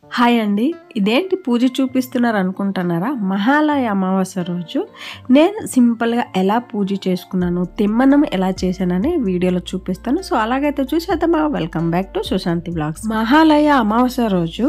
hi అండి ఇదేంటి పూజ చూపిస్తున్నారు అనుకుంటున్నారా మహాలయ అమావాస్య రోజు నేను సింపుల్గా ఎలా పూజ చేసుకున్నాను తిమ్మనం ఎలా చేశానని వీడియోలో చూపిస్తాను సో అలాగైతే చూసేద్దామా welcome back to Sushanti blogs Mahalaya Amavasya రోజు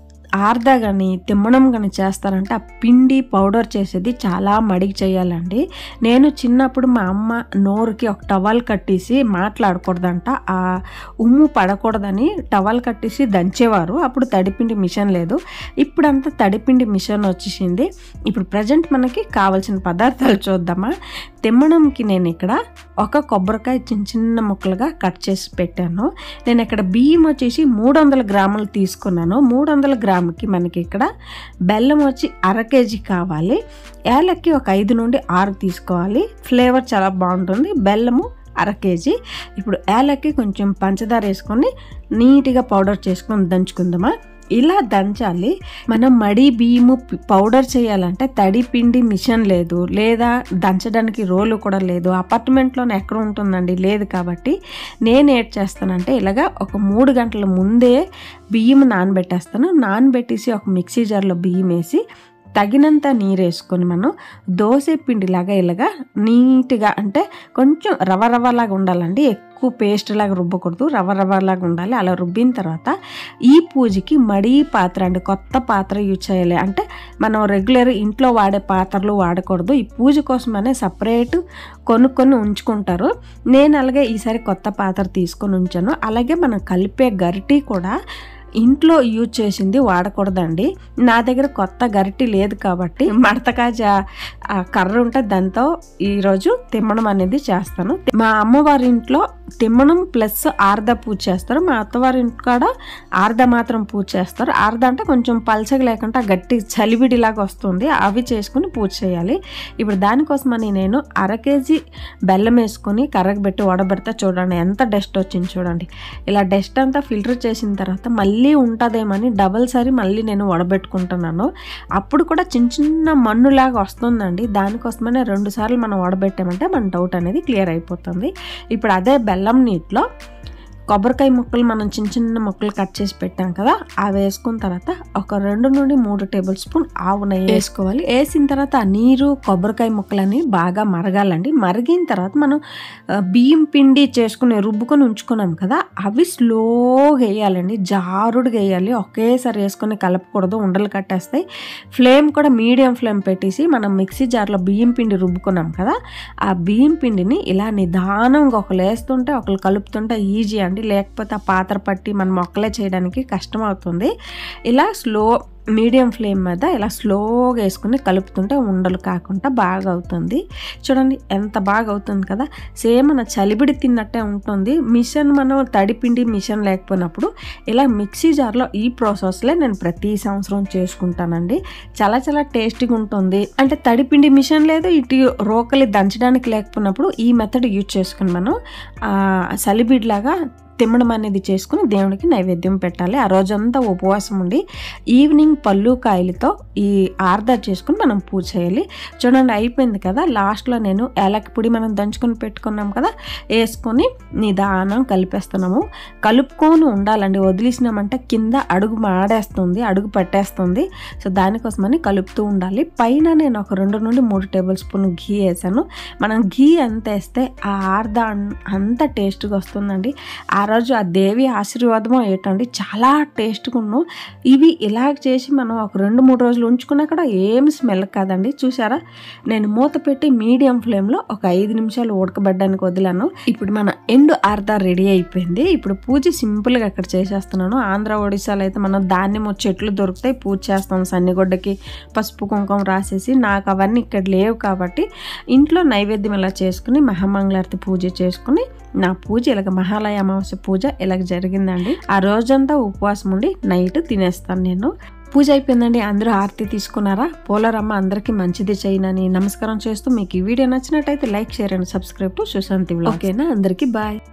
ఆర్ద కానీ తిమ్మడం కానీ చేస్తారంటే ఆ పిండి పౌడర్ చేసేది చాలా మడిగి చేయాలండి నేను చిన్నప్పుడు మా అమ్మ నోరుకి ఒక టవల్ కట్టేసి మాట్లాడకూడదంట ఆ ఉమ్ము పడకూడదని టవల్ కట్టేసి దంచేవారు అప్పుడు తడిపిండి మిషన్ లేదు ఇప్పుడంతా తడిపిండి మిషన్ వచ్చేసింది ఇప్పుడు ప్రజెంట్ మనకి కావాల్సిన పదార్థాలు చూద్దామా తిమ్మడంకి నేను ఇక్కడ ఒక కొబ్బరికాయ చిన్న చిన్న ముక్కలుగా కట్ చేసి పెట్టాను నేను ఇక్కడ బియ్యం వచ్చేసి మూడు వందల గ్రాములు తీసుకున్నాను మూడు వందల గ్రాముకి మనకి ఇక్కడ బెల్లం వచ్చి అర కేజీ కావాలి ఏలక్కి ఒక ఐదు నుండి ఆరు తీసుకోవాలి ఫ్లేవర్ చాలా బాగుంటుంది బెల్లము అర కేజీ ఇప్పుడు ఏలక్కి కొంచెం పంచదార వేసుకొని నీట్గా పౌడర్ చేసుకొని దంచుకుందామా ఇలా దంచాలి మనం మడి బియ్యము పి- పౌడర్ చేయాలంటే తడి పిండి మిషన్ లేదు లేదా దంచడానికి రోలు కూడా లేదు అపార్ట్మెంట్లోనే ఎక్కడ ఉంటుందండి లేదు కాబట్టి నేను ఏడ్ చేస్తానంటే ఇలాగా ఒక మూడు గంటల ముందే బియ్యం నానబెట్టేస్తాను నానబెట్టేసి ఒక మిక్సీ జార్లో బియ్యం వేసి తగినంత నీరు వేసుకొని మనం దోశ పిండిలాగా ఇలాగా నీట్గా అంటే కొంచెం రవ రవ్వలాగా ఉండాలండి ఎక్కువ పేస్ట్ లాగా రుబ్బకూడదు రవ్వ రవ్వలాగా ఉండాలి అలా రుబ్బిన తర్వాత ఈ పూజకి మడి పాత్ర అండి కొత్త పాత్ర యూజ్ చేయాలి అంటే మనం రెగ్యులర్ ఇంట్లో వాడే పాత్రలు వాడకూడదు ఈ పూజ కోసమనే సపరేట్ కొనుక్కొని ఉంచుకుంటారు నేను అలాగే ఈసారి కొత్త పాత్ర తీసుకొని ఉంచాను అలాగే మనం కలిపే గరిటి కూడా ఇంట్లో యూజ్ చేసింది వాడకూడదండి నా దగ్గర కొత్త గరిటి లేదు కాబట్టి మడతకాజ ఆ కర్ర ఉంటే దాంతో ఈరోజు తిమ్మడం అనేది చేస్తాను మా అమ్మవారి ఇంట్లో తిమ్మడం ప్లస్ ఆర్ద పూజ చేస్తారు మా అత్తవారి ఇంటి కాడ ఆర్ద మాత్రం పూజ చేస్తారు ఆర్ద అంటే కొంచెం పలచగా లేకుండా గట్టి చలివిడిలాగా వస్తుంది అవి చేసుకుని పూజ చేయాలి ఇప్పుడు దానికోసమని నేను అర కేజీ బెల్లం వేసుకొని కర్రకు పెట్టి వడబెడితే చూడండి ఎంత డస్ట్ వచ్చింది చూడండి ఇలా డస్ట్ అంతా ఫిల్టర్ చేసిన తర్వాత మళ్ళీ ఉంటుందేమని డబల్ సారి మళ్ళీ నేను వడబెట్టుకుంటున్నాను అప్పుడు కూడా చిన్న చిన్న మన్నులాగా వస్తుందండి దానికోసమనే రెండు సార్లు మనం వడబెట్టామంటే మన డౌట్ అనేది క్లియర్ అయిపోతుంది ఇప్పుడు అదే బెల్లం నీటిలో కొబ్బరికాయ ముక్కలు మనం చిన్న చిన్న ముక్కలు కట్ చేసి పెట్టాం కదా అవి వేసుకున్న తర్వాత ఒక రెండు నుండి మూడు టేబుల్ స్పూన్ ఆవు నెయ్యి వేసుకోవాలి వేసిన తర్వాత ఆ నీరు కొబ్బరికాయ ముక్కలని బాగా మరగాలండి మరిగిన తర్వాత మనం ఆ, బియ్యం పిండి చేసుకుని రుబ్బుకొని ఉంచుకున్నాం కదా అవి స్లోగా వేయాలండి జారుడుగా వేయాలి ఒకేసారి వేసుకొని కలపకూడదు ఉండలు కట్టేస్తాయి ఫ్లేమ్ కూడా మీడియం ఫ్లేమ్ పెట్టేసి మనం మిక్సీ జార్లో బియ్యం పిండి రుబ్బుకున్నాం కదా ఆ బియ్యం పిండిని ఇలా నిదానంగా ఒకరు వేస్తుంటే ఒకరు కలుపుతుంటే ఈజీ అండి లేకపోతే ఆ పాత్ర పట్టి మనం మొక్కలే చేయడానికి కష్టం అవుతుంది ఇలా స్లో మీడియం ఫ్లేమ్ మీద ఇలా స్లోగా వేసుకుని కలుపుతుంటే ఉండలు కాకుండా బాగా అవుతుంది చూడండి ఎంత బాగా అవుతుంది కదా సేమ్ మన చలిబిడి తిన్నట్టే ఉంటుంది మిషన్ మనం తడిపిండి మిషన్ లేకపోయినప్పుడు ఇలా మిక్సీ జార్లో ఈ ప్రాసెస్లే నేను ప్రతి సంవత్సరం చేసుకుంటానండి చాలా చాలా టేస్టీగా ఉంటుంది అంటే తడిపిండి మిషన్ లేదు ఇటు రోకలి దంచడానికి లేకపోయినప్పుడు ఈ మెథడ్ యూజ్ చేసుకుని మనం ఆ, సలిబిడిలాగా తిమ్మడం అనేది చేసుకుని దేవునికి నైవేద్యం పెట్టాలి ఆ రోజంతా ఉపవాసం ఉండి ఈవినింగ్ పళ్ళు కాయలతో ఈ ఆర్దర్ చేసుకుని మనం పూజ చేయాలి చూడండి అయిపోయింది కదా లాస్ట్లో నేను ఏలకి పొడి మనం దంచుకొని పెట్టుకున్నాం కదా వేసుకొని నిదానం కలిపేస్తున్నాము కలుపుకొని ఉండాలండి వదిలేసినామంటే కింద అడుగు మాడేస్తుంది అడుగు పట్టేస్తుంది సో దానికోసమని కలుపుతూ ఉండాలి పైన నేను ఒక రెండు నుండి మూడు టేబుల్ స్పూన్ ఘీ వేసాను మనం ఘీ ఎంత వేస్తే ఆ ఆర్ద అన్- అంత టేస్ట్గా వస్తుందండి ఆ రోజు ఆ దేవి ఆశీర్వాదమో ఏంటండి చాలా టేస్ట్గా ఉన్నాం ఇవి ఇలాగ చేసి మనం ఒక రెండు మూడు రోజులు ఉంచుకున్నా కూడా ఏం స్మెల్ కాదండి చూసారా నేను మూత పెట్టి మీడియం ఫ్లేమ్లో ఒక ఐదు నిమిషాలు ఉడకబడ్డానికి వదిలాను ఇప్పుడు మన ఎండు ఆర్ద రెడీ అయిపోయింది ఇప్పుడు పూజ సింపుల్గా ఇక్కడ చేసేస్తున్నాను ఆంధ్ర ఒడిశాలో అయితే మనం ధాన్యం చెట్లు దొరుకుతాయి పూజ చేస్తాం సన్నిగొడ్డకి పసుపు కుంకుమ రాసేసి నాకు అవన్నీ ఇక్కడ లేవు కాబట్టి ఇంట్లో నైవేద్యం ఇలా చేసుకుని మహామంగళారతి పూజ చేసుకుని నా పూజ ఇలాగ మహాలయ అమావాస్య పూజ ఇలాగ జరిగిందండి ఆ రోజంతా ఉపవాసం ఉండి నైట్ తినేస్తాను నేను పూజ అయిపోయిందండి అందరూ ఆరతి తీసుకున్నారా పోలరమ్మ అందరికీ మంచిది చేయనని నమస్కారం చేస్తూ మీకు ఈ వీడియో నచ్చినట్టయితే like share and subscribe to Sushanti ఓకేనా అందరికీ బాయ్